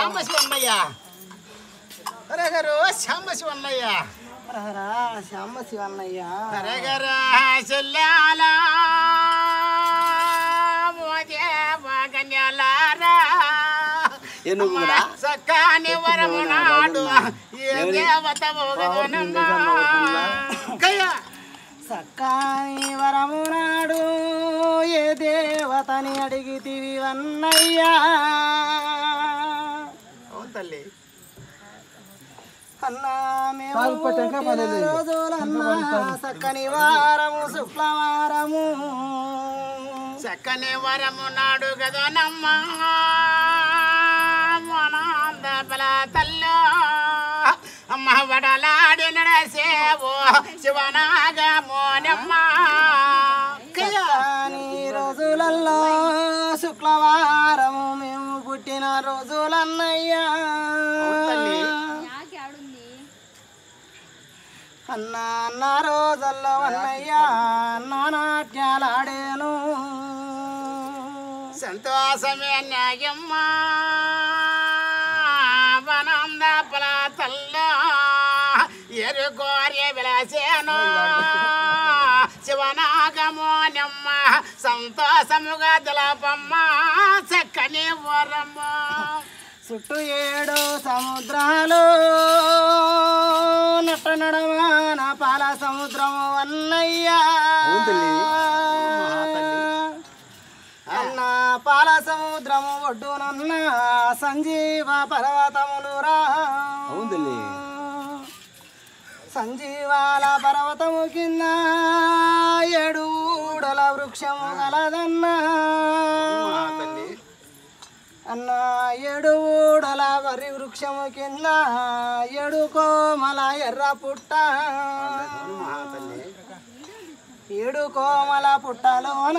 శాంబశివన్నయ్య అరే గారు శాంబశివన్నయ్య రా శ్యామ శివన్నయ్య అరే గారు చెల్లాల మోదేవగన్యలారా ఎందుకు కూడా? సక్కాని వరము నాడు ఏ దేవత భోగనమ్మా కయ్యా సక్కాని వరము నాడు ఏ దేవతని అడిగితివి వన్నయ్యా అవును తల్లి అన్నా మేము పుట్టిన రోజులన్నా సక్కని వారము శుక్లవారము చక్కని వరము నాడు గదనమ్మా మనంద బల తల్లో అమ్మ వడలాడి నడసేవో శివనాగ మోనమ్మ సక్కని రోజులలో శుక్లవారము మేము పుట్టిన రోజులన్నయ్యా తల్లి. అన్న అన్న రోజుల్లో అన్నయ్యా అన్న నాట్యాలాడేను సంతోషమే న్యాయమ్మ వనంద బల తల్లో ఎరుకోరే విలసేను శివనాగ మోనమ్మ సంతోషముగా దిలపమ్మ చక్కని వరమ్మ చుట్టూ ఏడు సముద్రాలు నట్ట నడమాన పాల సముద్రము అన్నయ్యా అన్న పాల సముద్రము ఒడ్డునున్న సంజీవ పర్వతములు రా సంజీవాల పర్వతము కింద ఏడు ఊడల వృక్షము గలదన్నా అన్న ఏడు ఊడల వరి వృక్షము కింద ఏడు కోమల ఎర్ర పుట్ట ఏడు కోమల పుట్టలోన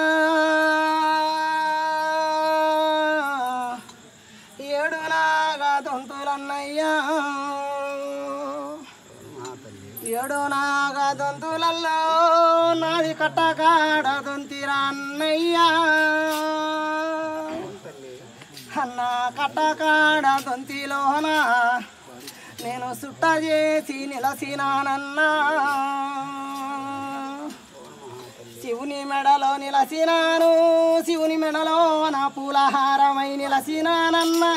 ఏడు నాగా దొంతులన్నయ్యా ఏడు నాగా దొంతులలో నాది కట్టకాడ దొంతిరా అన్నయ్యా అన్న కట్టకాడ దొంతిలోన నేను సుట్ట చేసి నిలసినానన్నా శివుని మెడలో నిలసినాను శివుని మెడలో నా పూలహారమై నిలసినానన్నా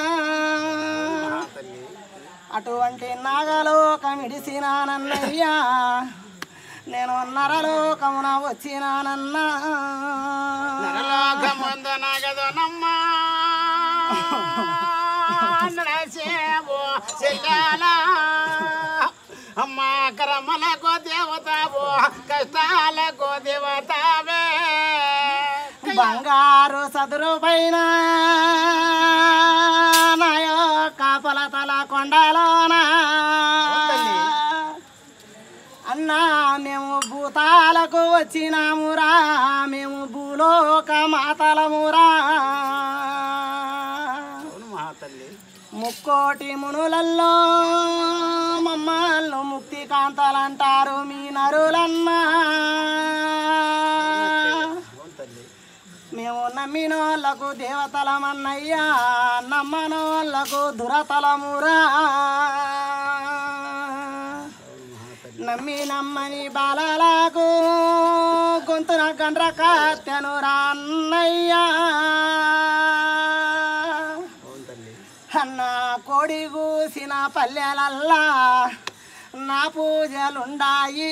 అటువంటి నాగలోకమిడిసినానన్నయ్యా నేను నరలోకమున వచ్చినానన్నా నరలోకముందు నగదునమ్మ నడసేవో చెల్లాల అమ్మ కర్మలకు దేవతావో కష్టాలకు దేవతావే బంగారు సదురు పైన నా యొక్క పొలతల కొండలోన అన్నా మేము భూతాలకు వచ్చినామురా మేము భూలోక మాతలమురా అవును మహాతల్లి ముక్కోటి మునులల్లో మమ్మల్ని ముక్తి కాంతలంటారు మీ నరులన్నా అవును తల్లి మేము నమ్మినోళ్ళకు దేవతలమన్నయ్యా నమ్మనోళ్ళకు దురతలమురా నమ్మి నమ్మని బాలలకు గొంతున గండ్ర కత్తెనురా అన్నయ్యా అవును తల్లి అన్న కోడి కూసిన పల్లెలల్లా నా పూజలుండాయి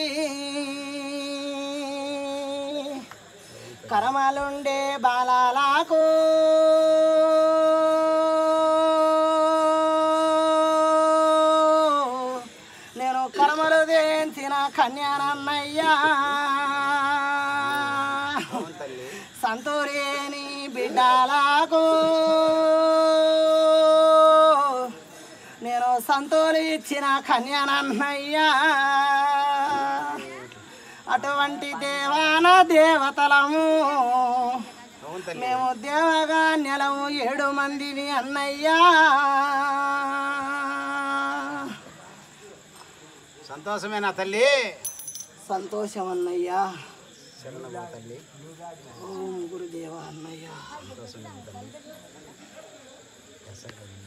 కర్మలుండే బాలాలకు నేను కర్మలు దేంచిన కన్యానన్నయ్యా అవును తల్లి సంతూరేని బిడ్డలకు నేను సంతోలు ఇచ్చిన కన్యానన్నయ్యా అటువంటి దేవాన దేవతలము అవును తల్లి మేము దేవగా నెలము ఏడు మందిని అన్నయ్యా సంతోషమేనా తల్లి సంతోషం అన్నయ్యా శరణమా తల్లి ఓం గురుదేవ అన్నయ్యా సంతోషమేనా తల్లి